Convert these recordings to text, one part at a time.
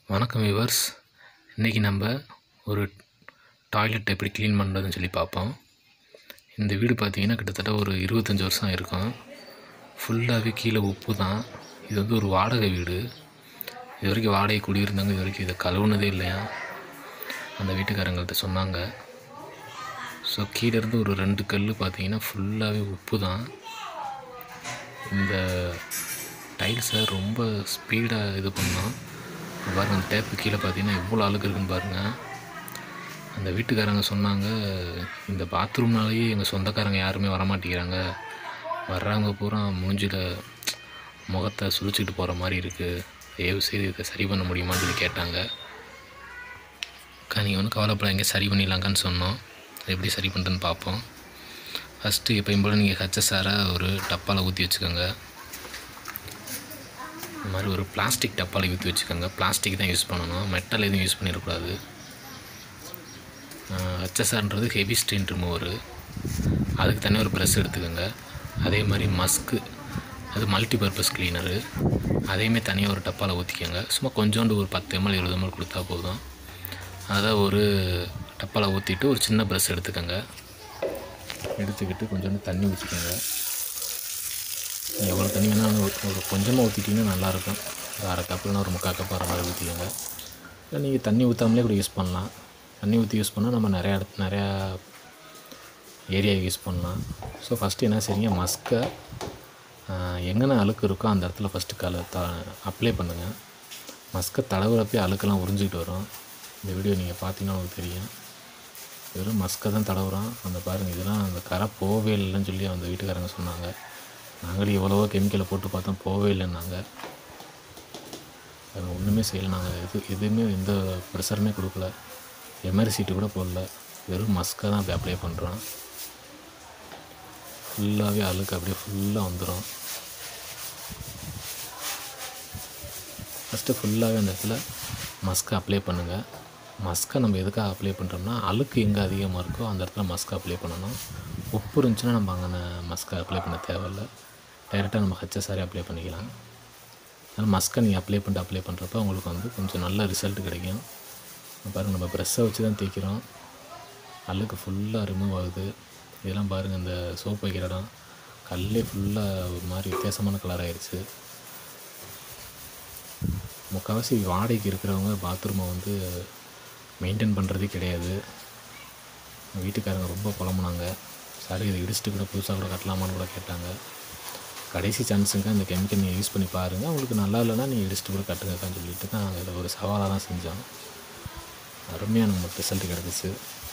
வணக்கம் வியூவர்ஸ் இன்றைக்கி நம்ம ஒரு டாய்லெட் எப்படி க்ளீன் பண்ணுறதுன்னு சொல்லி பார்ப்போம் இந்த வீடு பார்த்தீங்கன்னா கிட்டத்தட்ட ஒரு இருபத்தஞ்சி வருஷம் இருக்கும் ஃபுல்லாகவே கீழே உப்பு தான் இது வந்து ஒரு வாடகை வீடு இது வரைக்கும் வாடகை குடியிருந்தாங்க இது வரைக்கும் இதை கழுவுனதே இல்லையா அந்த வீட்டுக்காரங்கள்ட்ட சொன்னாங்க ஸோ கீழே இருந்து ஒரு ரெண்டு கல் பார்த்தீங்கன்னா ஃபுல்லாகவே உப்பு தான் இந்த டைல்ஸை ரொம்ப ஸ்பீடாக இது பண்ணோம் பாருங்கள் அந்த டேப்பு கீழே பார்த்தீங்கன்னா எவ்வளோ அழுக்கு இருக்குன்னு பாருங்கள் அந்த வீட்டுக்காரங்க சொன்னாங்க இந்த பாத்ரூம்னாலேயே எங்கள் சொந்தக்காரங்க யாருமே வரமாட்டேங்கிறாங்க வர்றவங்க பூரா மூஞ்சில் முகத்தை சுழிச்சிக்கிட்டு போகிற மாதிரி இருக்குது தயவு செய்து இதை சரி பண்ண முடியுமான்னு சொல்லி கேட்டாங்க அக்கா நீங்கள் ஒன்றும் கவலைப்பட எங்கே சரி பண்ணிடலாங்கன்னு சொன்னோம் அது எப்படி சரி பண்ணுறதுன்னு பார்ப்போம் ஃபஸ்ட்டு எப்பயும் போல் நீங்கள் ஹச்எஸ்ஆரை ஒரு டப்பாவில் ஊற்றி வச்சுக்கோங்க இந்த மாதிரி ஒரு பிளாஸ்டிக் டப்பாவில் ஊற்றி வச்சுக்கோங்க பிளாஸ்டிக் தான் யூஸ் பண்ணணும் மெட்டல் எதுவும் யூஸ் பண்ணிடக்கூடாது ஹச்எஸ்ஆர்ன்றது ஹெவி ஸ்ட்ரீன் ரிமூவரு அதுக்கு தனியாக ஒரு ப்ரெஷ் எடுத்துக்கோங்க அதே மாதிரி மஸ்க்கு அது மல்டி பர்பஸ் க்ளீனரு அதையுமே தனியாக ஒரு டப்பாவில் ஊற்றிக்கோங்க சும்மா கொஞ்சோண்டு ஒரு பத்து எம்எல் இருபது எம்எல் கொடுத்தா போதும் அதை ஒரு டப்பாவில் ஊற்றிட்டு ஒரு சின்ன ப்ரெஷ் எடுத்துக்கோங்க எடுத்துக்கிட்டு கொஞ்சோண்டு தண்ணி ஊற்றிக்கோங்க எவ்வளோ தண்ணி வேணாலும் ஒரு ஒரு கொஞ்சமாக ஊற்றிட்டிங்கன்னா நல்லாயிருக்கும் ஒரு அரை கப் இல்லைனா ஒரு முக்கால் கப் வர மாதிரி ஊற்றிக்கோங்க இல்லை நீங்கள் தண்ணி ஊற்றாமலே கூட யூஸ் பண்ணலாம் தண்ணி ஊற்றி யூஸ் பண்ணால் நம்ம நிறையா இடத்து நிறையா ஏரியா யூஸ் பண்ணலாம் ஸோ ஃபஸ்ட்டு என்ன செய்றீங்க மஸ்கை எங்கன அழுக்கு இருக்கோ அந்த இடத்துல ஃபஸ்ட்டு கல த அப்ளை பண்ணுங்கள் மஸ்கை தடவுறப்பே அழுக்கெல்லாம் உறிஞ்சிக்கிட்டு வரும் இந்த வீடியோ நீங்கள் பார்த்தீங்கன்னா உங்களுக்கு தெரியும் வெறும் மஸ்கை தான் தடவுறோம் அந்த பாருங்கள் இதெல்லாம் அந்த கரை போவே இல்லைன்னு சொல்லி அந்த வீட்டுக்காரங்க சொன்னாங்க நாங்களும் எவ்வளவோ கெமிக்கலை போட்டு பார்த்தோம் போவே இல்லைன்னாங்க அது ஒன்றுமே செய்யலை நாங்கள் எது எதுவுமே எந்த ப்ரெஷருமே கொடுக்கல எம்ஆரி சீட்டு கூட போடல வெறும் மஸ்கை தான் அப்படி அப்ளை பண்ணுறோம் ஃபுல்லாகவே அழுக்கு அப்படியே ஃபுல்லாக வந்துடும் ஃபஸ்ட்டு ஃபுல்லாகவே அந்த இடத்துல மஸ்கை அப்ளை பண்ணுங்கள் மஸ்கை நம்ம எதுக்காக அப்ளை பண்ணுறோம்னா அழுக்கு எங்கே அதிகமாக இருக்கோ அந்த இடத்துல மஸ்கை அப்ளை பண்ணணும் உப்பு இருந்துச்சுன்னா நம்ம அங்கே மஸ்கை அப்ளை பண்ண தேவையில்ல டைரெக்டாக நம்ம ஹச்எஸ்ஆரே அப்ளை பண்ணிக்கலாம் அதனால் மஸ்கை நீங்கள் அப்ளை பண்ணிட்டு அப்ளை பண்ணுறப்ப உங்களுக்கு வந்து கொஞ்சம் நல்ல ரிசல்ட் கிடைக்கும் பாருங்கள் நம்ம ப்ரெஷ்ஷை வச்சு தான் தேய்க்கிறோம் அழுக்கு ஃபுல்லாக ரிமூவ் ஆகுது இதெல்லாம் பாருங்கள் இந்த சோப் வைக்கிற இடம் கல்லே ஃபுல்லாக ஒரு மாதிரி வித்தியாசமான கலர் ஆயிடுச்சு முக்கால்வாசி வாடகைக்கு இருக்கிறவங்க பாத்ரூமை வந்து மெயின்டைன் பண்ணுறதே கிடையாது வீட்டுக்காரங்க ரொம்ப புலம்புனாங்க சாரி இதை இடிச்சிட்டு கூட புதுசாக கூட கட்டலாமான்னு கூட கேட்டாங்க கடைசி சான்ஸுங்க அந்த கெமிக்கல் நீங்கள் யூஸ் பண்ணி பாருங்கள் உங்களுக்கு நல்லா இல்லைன்னா நீங்கள் இடிச்சிட்டு கூட கட்டுங்கக்கான்னு சொல்லிட்டு தான் நாங்கள் இதை ஒரு சவாலாக தான் செஞ்சோம் அருமையாக நமக்கு ரிசல்ட் கிடச்சிச்சு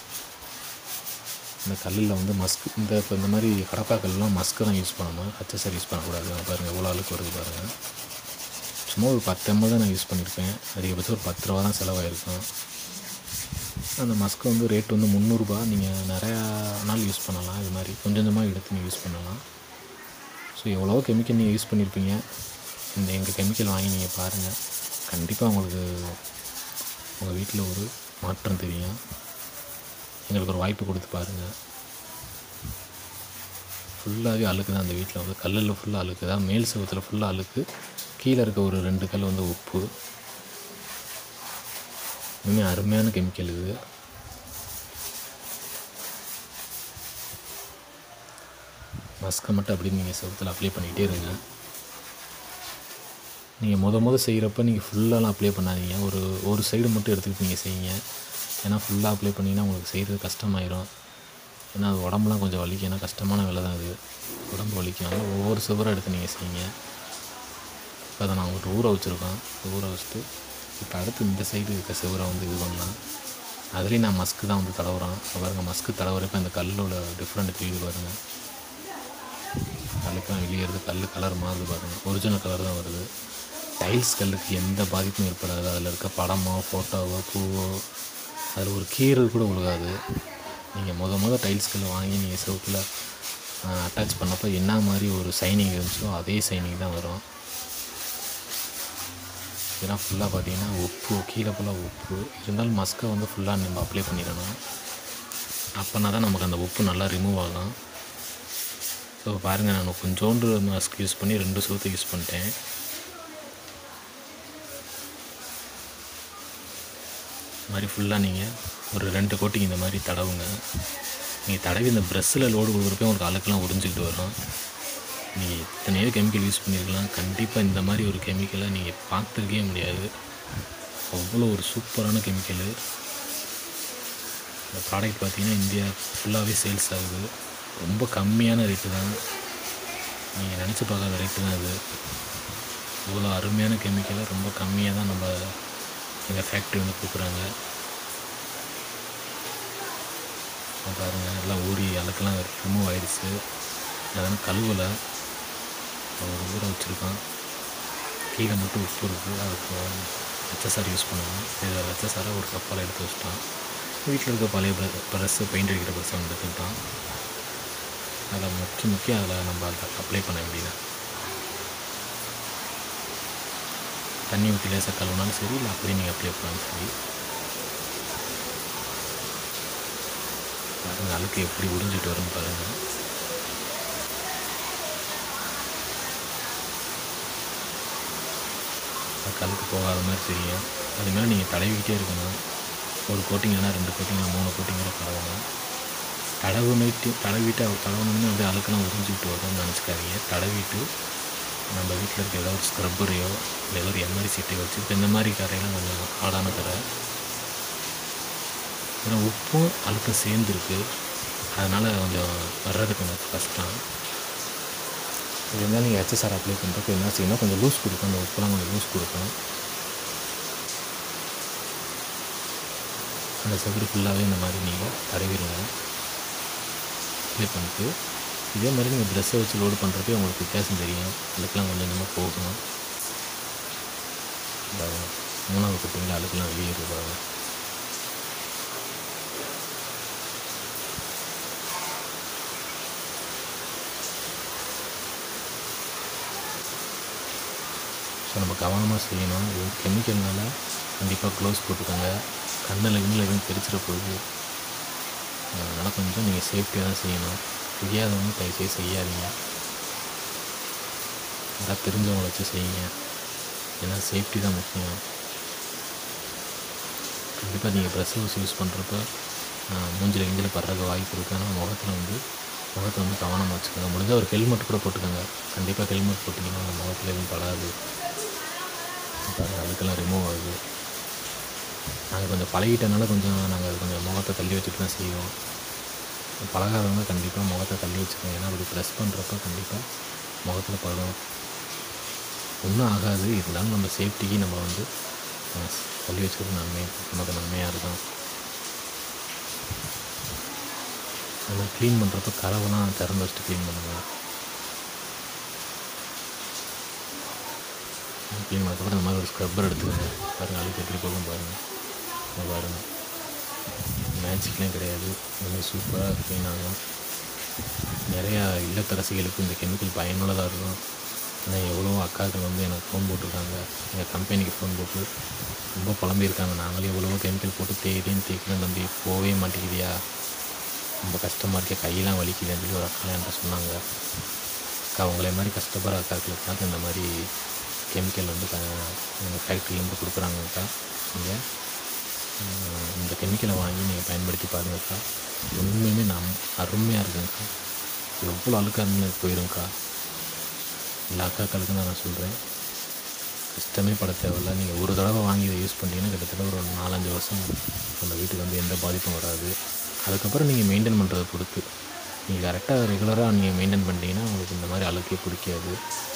இந்த கல்லில் வந்து மஸ்க் இந்த இப்போ இந்த மாதிரி கடப்பா கல்லாம் மஸ்க்கு தான் யூஸ் பண்ணணும் ஹச்எஸ்ஆர் யூஸ் பண்ணக்கூடாது பாருங்கள் எவ்வளோ அளவுக்கு வருது பாருங்கள் சும்மா ஒரு பத்து எம்எல் தான் நான் யூஸ் பண்ணியிருப்பேன் அதிகபட்சம் ஒரு பத்து ரூபா தான் செலவாயிருக்கும் அந்த மஸ்க்கு வந்து ரேட் வந்து முந்நூறுரூபா நீங்கள் நிறையா நாள் யூஸ் பண்ணலாம் இது மாதிரி கொஞ்சம் கொஞ்சமாக எடுத்து நீங்கள் யூஸ் பண்ணலாம் ஸோ எவ்வளோ கெமிக்கல் நீங்கள் யூஸ் பண்ணியிருப்பீங்க இந்த எங்கள் கெமிக்கல் வாங்கி நீங்கள் பாருங்கள் கண்டிப்பாக உங்களுக்கு உங்கள் வீட்டில் ஒரு மாற்றம் தெரியும் எங்களுக்கு ஒரு வாய்ப்பு கொடுத்து பாருங்கள் ஃபுல்லாகவே அழுக்கு தான் அந்த வீட்டில் வந்து கல்லில் ஃபுல்லாக அழுக்கு தான் மேல் செவத்தில் ஃபுல்லாக அழுக்கு கீழே இருக்க ஒரு ரெண்டு கல் வந்து உப்பு இனிமேல் அருமையான கெமிக்கல் இது மஸ்கை மட்டும் அப்படியே நீங்கள் செவத்தில் அப்ளை பண்ணிக்கிட்டே இருங்க நீங்கள் முத முத செய்கிறப்ப நீங்கள் ஃபுல்லாலாம் அப்ளை பண்ணாதீங்க ஒரு ஒரு சைடு மட்டும் எடுத்துக்கிட்டு நீங்கள் செய்யுங்க ஏன்னா ஃபுல்லாக அப்ளை பண்ணிங்கன்னா உங்களுக்கு செய்கிறது கஷ்டமாயிரும் ஏன்னா அது உடம்புலாம் கொஞ்சம் வலிக்கும் ஏன்னா கஷ்டமான வேலை தான் அது உடம்பு வலிக்கும் அதனால் ஒவ்வொரு சுவராக எடுத்து நீங்கள் செய்யுங்க இப்போ அதை நான் ஒரு ஊற வச்சுருக்கோம் ஊற வச்சுட்டு இப்போ அடுத்து இந்த சைடு இருக்க செவரை வந்து இது பண்ணலாம் அதுலேயும் நான் மஸ்க்கு தான் வந்து தடவுறேன் பாருங்கள் மஸ்க்கு தடவுறப்ப அந்த கல்லோட டிஃப்ரெண்ட் தெரியுது பாருங்கள் கல்லுக்கெலாம் வெளியேறது கல் கலர் மாறுது பாருங்கள் ஒரிஜினல் கலர் தான் வருது டைல்ஸ் கல்லுக்கு எந்த பாதிப்பும் ஏற்படாது அதில் இருக்க படமோ ஃபோட்டோவோ பூவோ அதில் ஒரு கீரல் கூட விழுகாது நீங்கள் முத முத டைல்ஸ் கல் வாங்கி நீங்கள் செவத்தில் அட்டாச் பண்ணப்போ என்ன மாதிரி ஒரு சைனிங் இருந்துச்சோ அதே சைனிங் தான் வரும் இதெல்லாம் ஃபுல்லாக பார்த்தீங்கன்னா உப்பு கீழே ஃபுல்லாக உப்பு இருந்தாலும் மஸ்கை வந்து ஃபுல்லாக நம்ம அப்ளை பண்ணிடணும் அப்போனா தான் நமக்கு அந்த உப்பு நல்லா ரிமூவ் ஆகும் ஸோ பாருங்கள் நான் கொஞ்சோண்டு மாஸ்க் யூஸ் பண்ணி ரெண்டு சோத்து யூஸ் பண்ணிட்டேன் இந்த மாதிரி ஃபுல்லாக நீங்கள் ஒரு ரெண்டு கோட்டிங் இந்த மாதிரி தடவுங்க நீங்கள் தடவி இந்த ப்ரெஷ்ஷில் லோடு கொடுக்குறப்ப உங்களுக்கு அழுக்கெல்லாம் உறிஞ்சிக்கிட்டு வரும் நீங்கள் எத்தனையோ கெமிக்கல் யூஸ் பண்ணியிருக்கலாம் கண்டிப்பாக இந்த மாதிரி ஒரு கெமிக்கலை நீங்கள் பார்த்துருக்கவே முடியாது அவ்வளோ ஒரு சூப்பரான கெமிக்கலு இந்த ப்ராடக்ட் பார்த்தீங்கன்னா இந்தியா ஃபுல்லாகவே சேல்ஸ் ஆகுது ரொம்ப கம்மியான ரேட்டு தான் நீங்கள் நினச்சி பார்க்காத ரேட்டு தான் அது இவ்வளோ அருமையான கெமிக்கலை ரொம்ப கம்மியாக தான் நம்ம எங்கள் ஃபேக்ட்ரி வந்து கொடுக்குறாங்க பாருங்கள் எல்லாம் ஊறி அழுக்கெல்லாம் ரிமூவ் ஆயிடுச்சு அதனால் கழுவலை ஒரு ஊற வச்சுருக்கான் கீழே மட்டும் உப்பு இருக்குது அதுக்கு ஹெச்எஸ்ஆர் யூஸ் பண்ணுவோம் இதை ஹெச்எஸ்ஆரை ஒரு கப்பால் எடுத்து வச்சுட்டான் வீட்டில் இருக்க பழைய ப்ரெஸ்ஸு பெயிண்ட் அடிக்கிற ப்ரெஸ் ஒன்று எடுத்துக்கிட்டான் அதில் முக்கிய முக்கியம் அதில் நம்ம அதை அப்ளை பண்ண வேண்டியது தண்ணி ஊற்றி லேசாக கழுவினாலும் சரி இல்லை அப்படியே நீங்கள் அப்ளை பண்ணாலும் சரி பாருங்க அழுக்கு எப்படி உறிஞ்சிட்டு வரும் பாருங்கள் கழுக்கு போகாத மாதிரி தெரியும் அது மேலே நீங்கள் தடவிக்கிட்டே இருக்கணும் ஒரு கோட்டிங் இல்லைனா ரெண்டு கோட்டிங் இல்லை மூணு கோட்டிங்கில் தடவணும் தடவுனிட்டு தடவிட்டு அவர் தடவணுன்னு அப்படியே அழுக்கெல்லாம் உறிஞ்சிட்டு வரும்னு நினச்சிக்காதீங்க தடவிட்டு நம்ம வீட்டில் இருக்க ஏதோ ஒரு ஸ்க்ரப்பரையோ இல்லை ஏதோ ஒரு எம்ஆரி சீட்டையோ வச்சு இப்போ இந்த மாதிரி கரையெல்லாம் கொஞ்சம் ஹார்டான கரை ஏன்னா உப்பும் அழுக்கம் சேர்ந்துருக்கு அதனால் கொஞ்சம் வர்றதுக்கு கொஞ்சம் கஷ்டம் இது இருந்தாலும் நீங்கள் ஹெச்எஸ்ஆர் அப்ளை பண்ணுறப்ப என்ன செய்யணும் கொஞ்சம் லூஸ் கொடுக்கும் அந்த உப்புலாம் கொஞ்சம் லூஸ் கொடுக்கும் அந்த செகுடு ஃபுல்லாகவே இந்த மாதிரி நீங்கள் தடவிடுங்க அப்ளை பண்ணிட்டு இதே மாதிரி நீங்கள் ட்ரெஸ்ஸை வச்சு லோடு பண்ணுறப்பே உங்களுக்கு வித்தியாசம் தெரியும் அழுக்கெல்லாம் கொஞ்சம் கொஞ்சமாக போகும் பாருங்க மூணாவது குட்டிங்களா அழுக்கெல்லாம் வெளியே இருப்பாங்க ஸோ நம்ம கவனமாக செய்யணும் இது கெமிக்கல்னால கண்டிப்பாக க்ளோஸ் போட்டுக்கோங்க கண்ணில் கிண்ணில் எதுவும் தெரிச்சிட போகுது அதனால் கொஞ்சம் நீங்கள் சேஃப்டியாக தான் செய்யணும் தெரியாதவங்க தயவுசெய்து செய்யாதீங்க நல்லா தெரிஞ்சவங்கள வச்சு செய்யுங்க ஏன்னா சேஃப்டி தான் முக்கியம் கண்டிப்பாக நீங்கள் ப்ரெஷ் ஹவுஸ் யூஸ் பண்ணுறப்ப மூஞ்சில் கிஞ்சில் படுறதுக்கு வாய்ப்பு இருக்குது ஆனால் முகத்தில் வந்து முகத்தை வந்து கவனமாக வச்சுக்கோங்க முடிஞ்சால் ஒரு ஹெல்மெட் கூட போட்டுக்கோங்க கண்டிப்பாக ஹெல்மெட் போட்டிங்கன்னா அந்த முகத்தில் எதுவும் படாது பாருங்க அதுக்கெல்லாம் ரிமூவ் ஆகுது நாங்கள் கொஞ்சம் பழகிட்டனால கொஞ்சம் நாங்கள் கொஞ்சம் முகத்தை தள்ளி வச்சுட்டு தான் செய்வோம் பழகாதவங்க கண்டிப்பாக முகத்தை தள்ளி வச்சுக்கோங்க ஏன்னா அப்படி ப்ரெஸ் பண்ணுறப்ப கண்டிப்பாக முகத்தில் படும் ஒன்றும் ஆகாது இருந்தாலும் நம்ம சேஃப்டிக்கு நம்ம வந்து அஹ், தள்ளி வச்சுக்கிறது நன்மை நமக்கு நன்மையாக இருக்கும் நம்ம க்ளீன் பண்ணுறப்ப கதவெல்லாம் திறந்து வச்சுட்டு க்ளீன் பண்ணுங்கள் க்ளீன் பண்ணதுக்கப்புறம் இந்த மாதிரி ஒரு ஸ்க்ரப்பர் எடுத்துக்கோங்க பாருங்கள் அழுக்கு எப்படி போகும் பாருங்கள் இங்க பாருங்கள் மேஜிக்லாம் கிடையாது இந்த மாதிரி சூப்பராக க்ளீன் ஆகும் நிறையா இல்லத்தரசிகளுக்கு இந்த கெமிக்கல் பயனுள்ளதாக இருக்கும் ஏன்னா எவ்வளோ அக்காக்கள் வந்து எனக்கு ஃபோன் போட்டிருக்காங்க எங்கள் கம்பெனிக்கு ஃபோன் போட்டு ரொம்ப புலம்பியிருக்காங்க நாங்களே எவ்வளவோ கெமிக்கல் போட்டு தேய்தேன்னு தேய்க்கிறேன் தம்பி போகவே மாட்டேங்குதியா ரொம்ப கஷ்டமாக இருக்கே கையெல்லாம் வலிக்குதுன்னு சொல்லி ஒரு அக்கா என்கிட்ட சொன்னாங்க அக்கா உங்களை மாதிரி கஷ்டப்படுற அக்காக்களுக்கு இந்த மாதிரி கெமிக்கல் வந்து க எங்கள் ஃபேக்ட்ரிலேருந்து கொடுக்குறாங்கக்கா நீங்கள் இந்த கெமிக்கலை வாங்கி நீங்கள் பயன்படுத்தி பாருங்கக்கா உண்மையுமே நம் அருமையாக இருக்குங்கக்கா எவ்வளோ அழுக்காக இருந்தாலும் போயிருங்கக்கா எல்லா அக்காக்களுக்கும் தான் நான் சொல்கிறேன் கஷ்டமே பட தேவையில்ல நீங்கள் ஒரு தடவை வாங்கி இதை யூஸ் பண்ணிட்டீங்கன்னா கிட்டத்தட்ட ஒரு நாலஞ்சு வருஷம் அந்த வீட்டுக்கு வந்து எந்த பாதிப்பும் வராது அதுக்கப்புறம் நீங்கள் மெயின்டைன் பண்ணுறதை பொறுத்து நீங்கள் கரெக்டாக ரெகுலராக நீங்கள் மெயின்டைன் பண்ணிட்டீங்கன்னா உங்களுக்கு இந்த மாதிரி அழுக்கே பிடிக்காது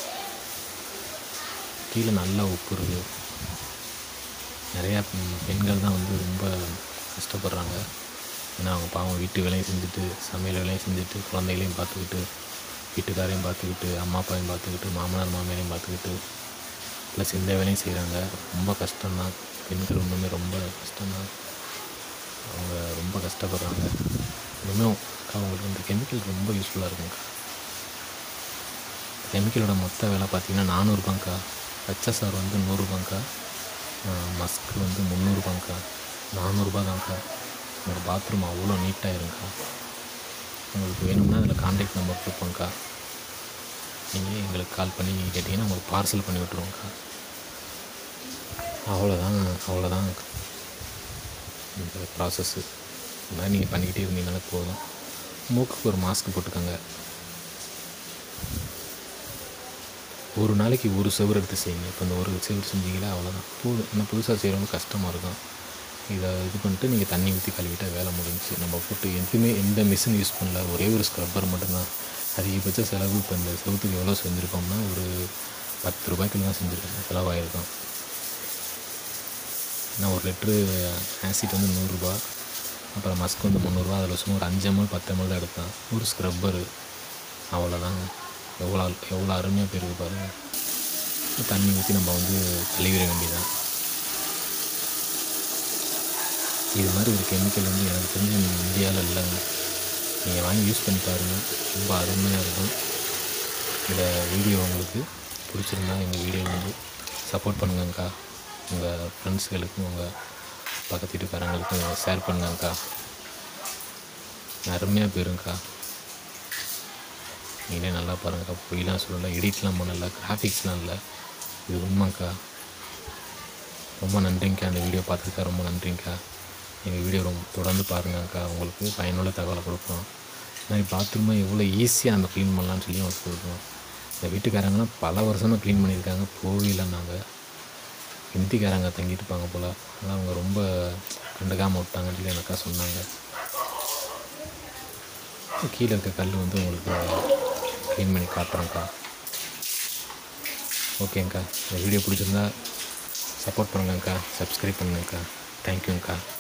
கீழே நல்லா உப்பு இருக்குது நிறையா பெண்- பெண்கள் தான் வந்து ரொம்ப கஷ்டப்படுறாங்க ஏன்னா அவங்க பாவம் வீட்டு வேலையும் செஞ்சுட்டு சமையல் வேலையும் செஞ்சுட்டு குழந்தைகளையும் பார்த்துக்கிட்டு வீட்டுக்காரையும் பார்த்துக்கிட்டு அம்மா அப்பாவையும் பார்த்துக்கிட்டு மாமனார் மாமியாரையும் பார்த்துக்கிட்டு ப்ளஸ் இந்த வேலையும் செய்கிறாங்க ரொம்ப கஷ்டம்தான் பெண்கள் இன்னுமே ரொம்ப கஷ்டம்தான் அவங்க ரொம்ப கஷ்டப்படுறாங்க இன்னும் அவங்களுக்கு இந்த கெமிக்கல் ரொம்ப யூஸ்ஃபுல்லாக இருக்குங்கக்கா கெமிக்கலோட மொத்த விலை பார்த்தீங்கன்னா நானூறுபாங்க்கா ஹெச்எஸ்ஆர் வந்து நூறுரூபாங்க்கா மஸ்க் வந்து முந்நூறுபாங்க்கா நானூறுரூபா தான்க்கா உங்கள் பாத்ரூம் அவ்வளோ நீட்டாக இருங்கக்கா உங்களுக்கு வேணும்னா அதில் கான்டாக்ட் நம்பர் கொடுப்போங்க்கா நீங்கள் எங்களுக்கு கால் பண்ணி கேட்டிங்கன்னா உங்களுக்கு பார்சல் பண்ணி விட்ருவோங்க்கா அவ்வளோதான் அவ்வளோதான் இந்த ப்ராசஸ்ஸு இந்த மாதிரி நீங்கள் பண்ணிக்கிட்டே இருந்தீங்கன்னா போதும் மூக்குக்கு ஒரு மாஸ்க் போட்டுக்கோங்க ஒரு நாளைக்கு ஒரு செவர் எடுத்து செய்யுங்க இப்போ இந்த ஒரு செவர் செஞ்சீங்களா அவ்வளோதான் போதும் இன்னும் புதுசாக செய்கிறவங்க கஷ்டமாக இருக்கும் இதை இது பண்ணிட்டு நீங்கள் தண்ணி ஊற்றி கழுவிட்டால் வேலை முடிஞ்சுச்சு நம்ம போட்டு எதுவுமே எந்த மிஷின் யூஸ் பண்ணல ஒரே ஒரு ஸ்க்ரப்பர் மட்டும்தான் அதிகபட்ச செலவு இப்போ இந்த செவத்துக்கு எவ்வளோ செஞ்சுருக்கோம்னா ஒரு பத்து ரூபாய்க்குள்ள தான் செஞ்சுருக்கோம் செலவாயிருக்கும் நான் ஒரு லிட்ரு ஆசிட் வந்து நூறுரூபா அப்புறம் மஸ்க் வந்து முந்நூறுரூவா அதில் சும்மா ஒரு அஞ்சு எம்எல் பத்து எம்எல் தான் எடுத்தேன் ஒரு ஸ்க்ரப்பரு அவ்வளோதாங்க எவ்வளோ எவ்வளோ அருமையாக போயிருக்கு பாருங்கள் தண்ணி ஊற்றி நம்ம வந்து கழுவிட வேண்டியதான் இது மாதிரி ஒரு கெமிக்கல் வந்து எனக்கு தெரிஞ்சு இந்தியாவில் இல்லைங்க நீங்கள் வாங்கி யூஸ் பண்ணி பாருங்கள் ரொம்ப அருமையாக இருக்கும் இந்த வீடியோ உங்களுக்கு பிடிச்சிருந்தா எங்கள் வீடியோ வந்து சப்போர்ட் பண்ணுங்கக்கா உங்கள் ஃப்ரெண்ட்ஸுகளுக்கும் உங்கள் பக்கத்து வீட்டுக்காரங்களுக்கும் ஷேர் பண்ணுங்கக்கா அருமையாக போயிருங்கக்கா நீங்களே நல்லா பாருங்கக்கா பொய்லாம் சொல்லலை எடிட்லாம் பண்ணல கிராஃபிக்ஸ்லாம் இல்லை இது உண்மைக்கா ரொம்ப நன்றிங்கக்கா அந்த வீடியோ பார்த்துருக்கா ரொம்ப நன்றிங்கக்கா எங்கள் வீடியோ ரொம்ப தொடர்ந்து பாருங்கக்கா உங்களுக்கு பயனுள்ள தகவலை கொடுப்போம் மாதிரி பாத்ரூமை எவ்வளோ ஈஸியாக நம்ம க்ளீன் பண்ணலாம்னு சொல்லி உங்களுக்கு கொடுப்போம் இந்த வீட்டுக்காரங்களாம் பல வருஷமாக க்ளீன் பண்ணியிருக்காங்க போகல நாங்கள் ஹிந்திக்காரங்க தங்கிட்டு இருப்பாங்க போல் ஆனால் அவங்க ரொம்ப கண்டுக்காமல் விட்டாங்கன்னு சொல்லி எனக்கா சொன்னாங்க கீழே இருக்க கல் வந்து உங்களுக்கு க்ளீன் பண்ணி காட்டுறேங்க்கா ஓகேங்க்கா இந்த வீடியோ பிடிச்சிருந்தா சப்போர்ட் பண்ணுங்கக்கா சப்ஸ்கிரைப் பண்ணுங்கக்கா தேங்க்யூங்க்கா